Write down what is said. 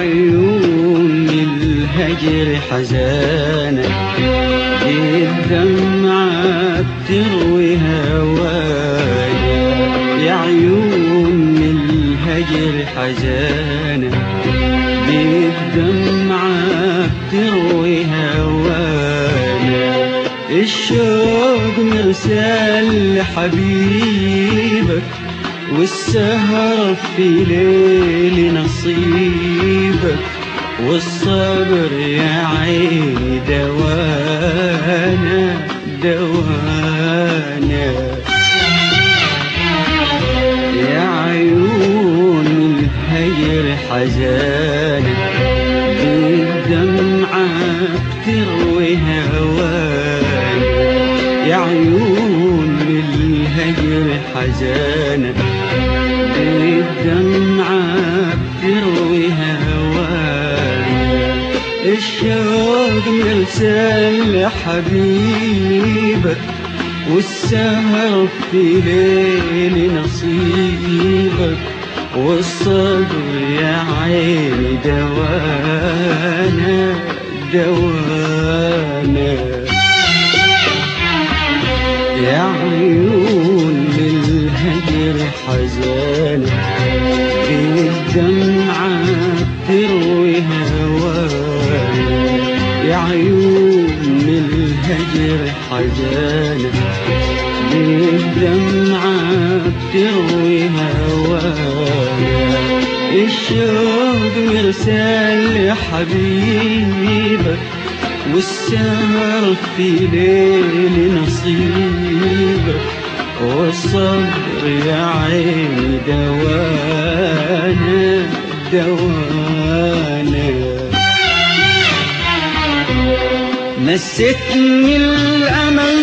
عيون الهجر حزانة الدمعة بتروي هوايا يا عيون الهجر حزانة بالدمعة بتروي هوايا الشوق مرسال لحبيبك والسهر في ليل نصيبك والصبر يا عيني دوانا دوانا يا عيون الهجر حزانة بالدمعة بتروي هوانا يا عيون الهجر حزانة بالدمعة بتروي هوانا الشوق مرسال لحبيبك والسهر في ليل نصيبك والصبر يا عيني دوانا دوانا يا عيون للهجر حزانة بالدمعة بتروي هوانا يا عيون للهجر حزانة بالدمعة بتروي هوانا الشوق مرسال لحبيبك والسهر في ليل نصيبك والصبر يا عيني دوانا دوانا نستني الأمل